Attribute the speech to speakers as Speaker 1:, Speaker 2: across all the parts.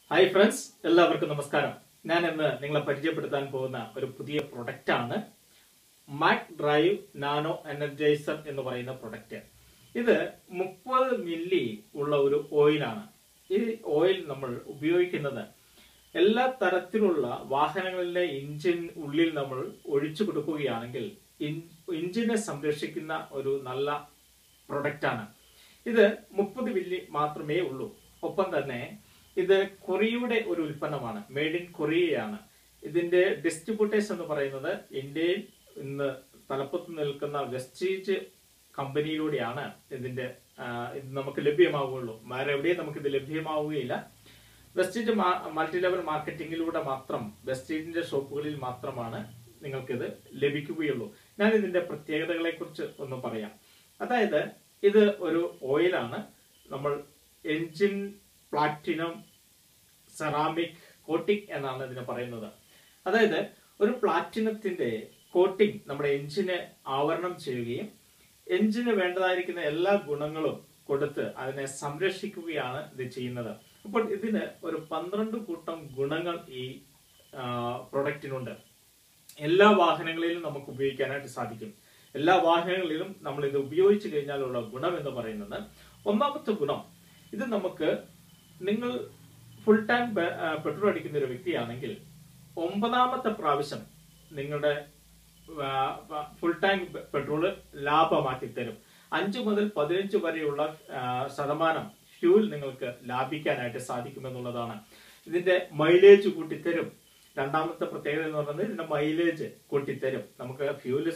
Speaker 1: hi friends എല്ലാവർക്കും നമസ്കാരം ഞാൻ ഇന്ന് നിങ്ങളെ പരിചയപ്പെടുത്താൻ പോകുന്ന ഒരു പുതിയ പ്രൊഡക്റ്റ് ആണ് മാക് ഡ്രൈവ് നാനോ എനർജൈസർ എന്ന് പറയുന്ന പ്രൊഡക്റ്റ് ഇത് മുപ്പത് മില്ലി ഉള്ള ഒരു ഓയിലാണ് ഈ ഓയിൽ നമ്മൾ ഉപയോഗിക്കുന്നത് എല്ലാ തരത്തിലുള്ള വാഹനങ്ങളിലെ എഞ്ചിൻ ഉള്ളിൽ നമ്മൾ ഒഴിച്ചു കൊടുക്കുകയാണെങ്കിൽ ഇൻ- എഞ്ചിനെ സംരക്ഷിക്കുന്ന ഒരു നല്ല പ്രൊഡക്റ്റ് ആണ് ഇത് മുപ്പത് മില്ലി മാത്രമേ ഉള്ളൂ ഒപ്പം തന്നെ ഇത് കൊറിയയുടെ ഒരു ഉൽപ്പന്നമാണ് മെയ്ഡ് ഇൻ കൊറിയയാണ് ഇതിന്റെ ഡിസ്ട്രിബ്യൂട്ടേഴ്സ് എന്ന് പറയുന്നത് ഇന്ത്യയിൽ ഇന്ന് തലപ്പത്ത് നിൽക്കുന്ന വെസ്റ്റീജ് കമ്പനിയിലൂടെയാണ് ഇതിന്റെ ആ, ഇത് നമുക്ക് ലഭ്യമാവുകയുള്ളൂ വേറെ എവിടെയും നമുക്ക് ഇത് ലഭ്യമാവുകയില്ല വെസ്റ്റീജ് മൾട്ടി ലെവൽ മാർക്കറ്റിംഗിലൂടെ മാത്രം വെസ്റ്റീജിന്റെ ഷോപ്പുകളിൽ മാത്രമാണ് നിങ്ങൾക്കിത് ലഭിക്കുകയുള്ളൂ ഞാൻ ഇതിന്റെ പ്രത്യേകതകളെ കുറിച്ച് ഒന്ന് പറയാം അതായത് ഇത് ഒരു ഓയിലാണ് നമ്മൾ എൻജിൻ പ്ലാറ്റിനം സെറാമിക് കോട്ടിംഗ് എന്നാണ് ഇതിനെ പറയുന്നത് അതായത് ഒരു പ്ലാറ്റിനത്തിന്റെ കോട്ടിംഗ് നമ്മുടെ എഞ്ചിനെ ആവരണം ചെയ്യുകയും എഞ്ചിന് വേണ്ടതായിരിക്കുന്ന എല്ലാ ഗുണങ്ങളും കൊടുത്ത് അതിനെ സംരക്ഷിക്കുകയാണ് ഇത് ചെയ്യുന്നത് അപ്പോൾ ഇതിന് ഒരു പന്ത്രണ്ട് കൂട്ടം ഗുണങ്ങൾ ഈ പ്രൊഡക്റ്റിനുണ്ട് എല്ലാ വാഹനങ്ങളിലും നമുക്ക് ഉപയോഗിക്കാനായിട്ട് സാധിക്കും എല്ലാ വാഹനങ്ങളിലും നമ്മൾ ഇത് ഉപയോഗിച്ചു കഴിഞ്ഞാലുള്ള ഗുണം എന്ന് പറയുന്നത് ഒന്നാമത്തെ ഗുണം ഇത് നമുക്ക് നിങ്ങൾ ഫുൾ ടാങ്ക് പെട്രോൾ അടിക്കുന്ന ഒരു വ്യക്തിയാണെങ്കിൽ ഒമ്പതാമത്തെ പ്രാവശ്യം നിങ്ങളുടെ ഫുൾ ടാങ്ക് പെട്രോൾ ലാഭമാക്കി തരും അഞ്ചു മുതൽ പതിനഞ്ച് വരെയുള്ള ആ, ശതമാനം ഫ്യൂൽ നിങ്ങൾക്ക് ലാഭിക്കാനായിട്ട് സാധിക്കുമെന്നുള്ളതാണ് ഇതിന്റെ മൈലേജ് കൂട്ടിത്തരും രണ്ടാമത്തെ പ്രത്യേകത എന്ന് പറയുന്നത് ഇതിന്റെ മൈലേജ് കൂട്ടിത്തരും നമുക്ക് ഫ്യൂല്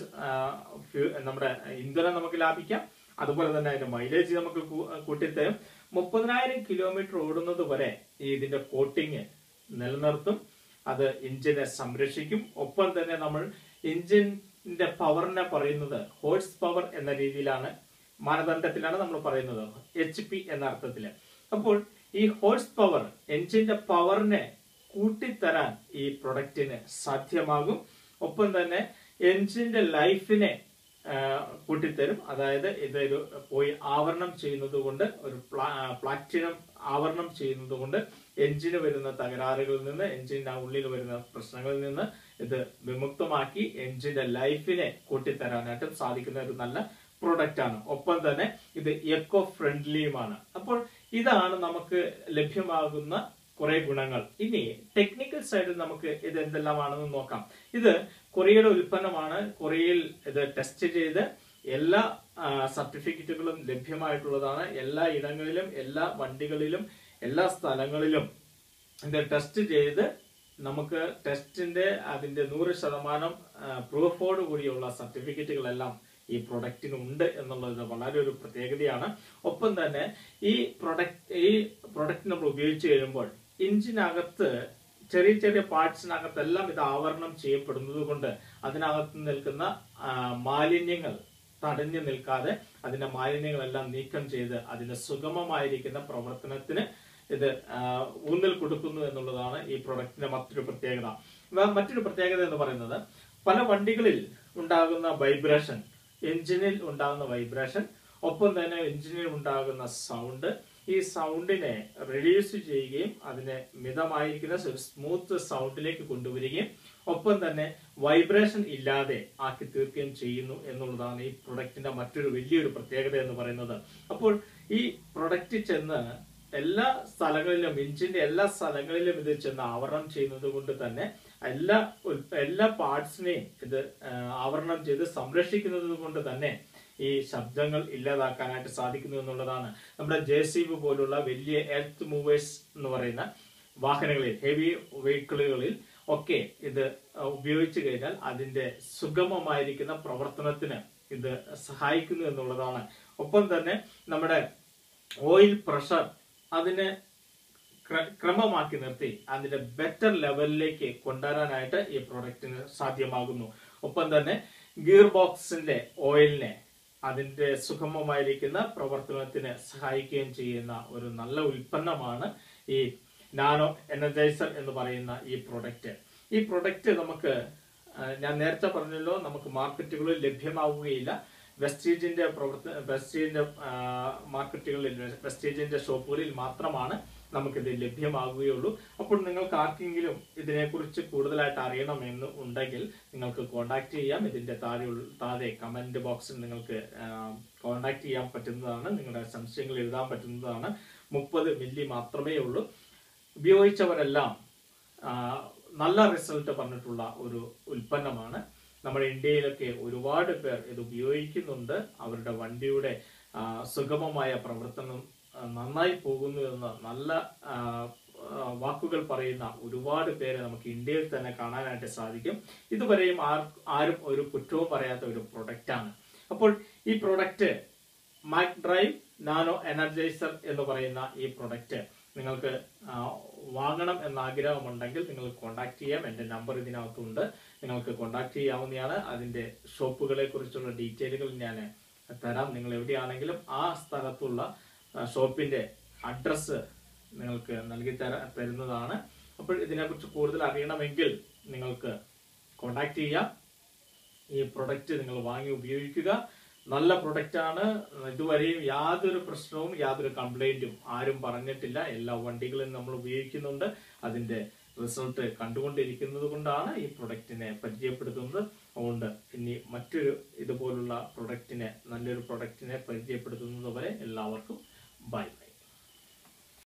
Speaker 1: നമ്മുടെ ഇന്ധനം നമുക്ക് ലാഭിക്കാം അതുപോലെ തന്നെ അതിന്റെ മൈലേജ് നമുക്ക് കൂ- കൂട്ടിത്തരും മുപ്പതിനായിരം കിലോമീറ്റർ ഓടുന്നത് വരെ ഈ ഇതിന്റെ കോട്ടിങ് നിലനിർത്തും അത് എഞ്ചിനെ സംരക്ഷിക്കും ഒപ്പം തന്നെ നമ്മൾ എഞ്ചിന്റെ പവറിനെ പറയുന്നത് ഹോഴ്സ് പവർ എന്ന രീതിയിലാണ് മാനദണ്ഡത്തിലാണ് നമ്മൾ പറയുന്നത് എച്ച് പി എന്ന അർത്ഥത്തില് അപ്പോൾ ഈ ഹോഴ്സ് പവർ എഞ്ചിന്റെ പവറിനെ കൂട്ടിത്തരാൻ ഈ പ്രൊഡക്റ്റിന് സാധ്യമാകും ഒപ്പം തന്നെ എഞ്ചിന്റെ ലൈഫിനെ ആ, കൂട്ടിത്തരും അതായത് ഇതൊരു പോയി ആവരണം ചെയ്യുന്നത് കൊണ്ട് ഒരു പ്ലാ- പ്ലാറ്റിനം ആവരണം ചെയ്യുന്നത് കൊണ്ട് എഞ്ചിന് വരുന്ന തകരാറുകളിൽ നിന്ന് എഞ്ചിന്റെ ഉള്ളിൽ വരുന്ന പ്രശ്നങ്ങളിൽ നിന്ന് ഇത് വിമുക്തമാക്കി എഞ്ചിന്റെ ലൈഫിനെ കൂട്ടിത്തരാനായിട്ട് സാധിക്കുന്ന ഒരു നല്ല പ്രൊഡക്റ്റ് ആണ് ഒപ്പം തന്നെ ഇത് എക്കോ ഫ്രണ്ട്ലിയുമാണ് അപ്പോൾ ഇതാണ് നമുക്ക് ലഭ്യമാകുന്ന കുറെ ഗുണങ്ങൾ ഇനി ടെക്നിക്കൽ സൈഡിൽ നമുക്ക് ഇത് എന്തെല്ലാമാണെന്ന് നോക്കാം ഇത് കൊറിയയുടെ ഉൽപ്പന്നമാണ് കൊറിയയിൽ ഇത് ടെസ്റ്റ് ചെയ്ത് എല്ലാ ആ, സർട്ടിഫിക്കറ്റുകളും ലഭ്യമായിട്ടുള്ളതാണ് എല്ലാ ഇടങ്ങളിലും എല്ലാ വണ്ടികളിലും എല്ലാ സ്ഥലങ്ങളിലും ഇത് ടെസ്റ്റ് ചെയ്ത് നമുക്ക് ടെസ്റ്റിന്റെ അതിന്റെ നൂറ് ശതമാനം പ്രൂഫോട് കൂടിയുള്ള സർട്ടിഫിക്കറ്റുകളെല്ലാം ഈ പ്രൊഡക്റ്റിന് ഉണ്ട് എന്നുള്ളത് വളരെ ഒരു പ്രത്യേകതയാണ് ഒപ്പം തന്നെ ഈ പ്രൊഡക്റ്റ് ഈ പ്രൊഡക്റ്റ് നമ്മൾ ഉപയോഗിച്ച് കഴിയുമ്പോൾ ഇഞ്ചിനകത്ത് ചെറിയ ചെറിയ പാർട്സിനകത്തെല്ലാം ഇത് ആവരണം ചെയ്യപ്പെടുന്നത് കൊണ്ട് അതിനകത്ത് നിൽക്കുന്ന ആ, മാലിന്യങ്ങൾ തടഞ്ഞു നിൽക്കാതെ അതിന്റെ മാലിന്യങ്ങളെല്ലാം നീക്കം ചെയ്ത് അതിന്റെ സുഗമമായിരിക്കുന്ന പ്രവർത്തനത്തിന് ഇത് ആ, ഊന്നൽ കൊടുക്കുന്നു എന്നുള്ളതാണ് ഈ പ്രൊഡക്റ്റിന്റെ മറ്റൊരു പ്രത്യേകത വ- മറ്റൊരു പ്രത്യേകത എന്ന് പറയുന്നത് പല വണ്ടികളിൽ ഉണ്ടാകുന്ന വൈബ്രേഷൻ എഞ്ചിനിൽ ഉണ്ടാകുന്ന വൈബ്രേഷൻ ഒപ്പം തന്നെ എഞ്ചിനിൽ ഉണ്ടാകുന്ന സൗണ്ട് ഈ സൗണ്ടിനെ റെഡ്യൂസ് ചെയ്യുകയും അതിനെ മിതമായിരിക്കുന്ന ഒരു സ്മൂത്ത് സൗണ്ടിലേക്ക് കൊണ്ടുവരികയും ഒപ്പം തന്നെ വൈബ്രേഷൻ ഇല്ലാതെ ആക്കി തീർക്കുകയും ചെയ്യുന്നു എന്നുള്ളതാണ് ഈ പ്രൊഡക്റ്റിന്റെ മറ്റൊരു വലിയൊരു പ്രത്യേകത എന്ന് പറയുന്നത് അപ്പോൾ ഈ പ്രൊഡക്റ്റ് ചെന്ന് എല്ലാ സ്ഥലങ്ങളിലും എഞ്ചിന്റെ എല്ലാ സ്ഥലങ്ങളിലും ഇത് ചെന്ന് ആവരണം ചെയ്യുന്നത് കൊണ്ട് തന്നെ എല്ലാ ഉൽ- എല്ലാ പാർട്സിനെയും ഇത് ആ, ആവരണം ചെയ്ത് സംരക്ഷിക്കുന്നത് കൊണ്ട് തന്നെ ഈ ശബ്ദങ്ങൾ ഇല്ലാതാക്കാനായിട്ട് സാധിക്കുന്നു എന്നുള്ളതാണ് നമ്മുടെ ജെ സി ബി പോലുള്ള വലിയ എർത്ത് മൂവേഴ്സ് എന്ന് പറയുന്ന വാഹനങ്ങളിൽ ഹെവി വെഹിക്കിളുകളിൽ ഒക്കെ ഇത് ആ, ഉപയോഗിച്ചു കഴിഞ്ഞാൽ അതിന്റെ സുഗമമായിരിക്കുന്ന പ്രവർത്തനത്തിന് ഇത് സഹായിക്കുന്നു എന്നുള്ളതാണ് ഒപ്പം തന്നെ നമ്മുടെ ഓയിൽ പ്രഷർ അതിനെ ക്ര- ക്രമമാക്കി നിർത്തി അതിന്റെ ബെറ്റർ ലെവലിലേക്ക് കൊണ്ടുവരാനായിട്ട് ഈ പ്രൊഡക്റ്റിന് സാധ്യമാകുന്നു ഒപ്പം തന്നെ ഗിയർ ബോക്സിന്റെ ഓയിലിനെ അതിന്റെ സുഗമമായിരിക്കുന്ന പ്രവർത്തനത്തിന് സഹായിക്കുകയും ചെയ്യുന്ന ഒരു നല്ല ഉൽപ്പന്നമാണ് ഈ നാനോ എനർജൈസർ എന്ന് പറയുന്ന ഈ പ്രൊഡക്റ്റ് ഈ പ്രൊഡക്റ്റ് നമുക്ക് ആ, ഞാൻ നേരത്തെ പറഞ്ഞല്ലോ നമുക്ക് മാർക്കറ്റുകളിൽ ലഭ്യമാവുകയില്ല വെസ്റ്റീജിന്റെ പ്രവർത്തന വെസ്റ്റീജിന്റെ ആ, മാർക്കറ്റുകളിൽ വെസ്റ്റീജിന്റെ ഷോപ്പുകളിൽ മാത്രമാണ് നമുക്കിത് ലഭ്യമാകുകയുള്ളൂ അപ്പോൾ നിങ്ങൾക്ക് ആർക്കെങ്കിലും ഇതിനെക്കുറിച്ച് കൂടുതലായിട്ട് അറിയണമെന്ന് ഉണ്ടെങ്കിൽ നിങ്ങൾക്ക് കോൺടാക്ട് ചെയ്യാം ഇതിന്റെ താഴെ താഴെ കമന്റ് ബോക്സിൽ നിങ്ങൾക്ക് കോൺടാക്ട് ചെയ്യാൻ പറ്റുന്നതാണ് നിങ്ങളുടെ സംശയങ്ങൾ എഴുതാൻ പറ്റുന്നതാണ് മുപ്പത് മില്ലി മാത്രമേ ഉള്ളൂ ഉപയോഗിച്ചവരെല്ലാം ആ, നല്ല റിസൾട്ട് പറഞ്ഞിട്ടുള്ള ഒരു ഉൽപ്പന്നമാണ് നമ്മുടെ ഇന്ത്യയിലൊക്കെ ഒരുപാട് പേർ ഇത് ഉപയോഗിക്കുന്നുണ്ട് അവരുടെ വണ്ടിയുടെ ആ, സുഗമമായ പ്രവർത്തനം ആ, നന്നായി പോകുന്നു എന്ന നല്ല ആ, ആ, വാക്കുകൾ പറയുന്ന ഒരുപാട് പേരെ നമുക്ക് ഇന്ത്യയിൽ തന്നെ കാണാനായിട്ട് സാധിക്കും ഇതുവരെയും ആർ- ആരും ഒരു കുറ്റവും പറയാത്ത ഒരു പ്രൊഡക്റ്റ് ആണ് അപ്പോൾ ഈ product Mac Drive Nano Energizer എന്ന് പറയുന്ന ഈ പ്രൊഡക്റ്റ് നിങ്ങൾക്ക് ആ, വാങ്ങണം എന്ന ആഗ്രഹമുണ്ടെങ്കിൽ നിങ്ങൾ കോൺടാക്ട് ചെയ്യാം എൻ്റെ നമ്പർ ഇതിനകത്തുണ്ട് നിങ്ങൾക്ക് കോൺടാക്ട് ചെയ്യാവുന്നതാണ് അതിൻ്റെ ഷോപ്പുകളെ കുറിച്ചുള്ള ഡീറ്റെയിലുകൾ ഞാൻ തരാം നിങ്ങൾ എവിടെയാണെങ്കിലും ആ സ്ഥലത്തുള്ള ആ, ഷോപ്പിന്റെ അഡ്രസ്സ് നിങ്ങൾക്ക് നൽകി തര തരുന്നതാണ് അപ്പോൾ ഇതിനെക്കുറിച്ച് കൂടുതൽ അറിയണമെങ്കിൽ നിങ്ങൾക്ക് കോൺടാക്ട് ചെയ്യാം ഈ പ്രൊഡക്റ്റ് നിങ്ങൾ വാങ്ങി ഉപയോഗിക്കുക നല്ല പ്രൊഡക്റ്റ് ആണ് ഇതുവരെയും യാതൊരു പ്രശ്നവും യാതൊരു കംപ്ലൈന്റും ആരും പറഞ്ഞിട്ടില്ല എല്ലാ വണ്ടികളും നമ്മൾ ഉപയോഗിക്കുന്നുണ്ട് അതിന്റെ റിസൾട്ട് കണ്ടുകൊണ്ടിരിക്കുന്നത് കൊണ്ടാണ് ഈ പ്രൊഡക്റ്റിനെ പരിചയപ്പെടുത്തുന്നത് അതുകൊണ്ട് ഇനി മറ്റൊരു ഇതുപോലുള്ള പ്രൊഡക്റ്റിനെ നല്ലൊരു പ്രൊഡക്റ്റിനെ പരിചയപ്പെടുത്തുന്നത് വരെ എല്ലാവർക്കും ബൈ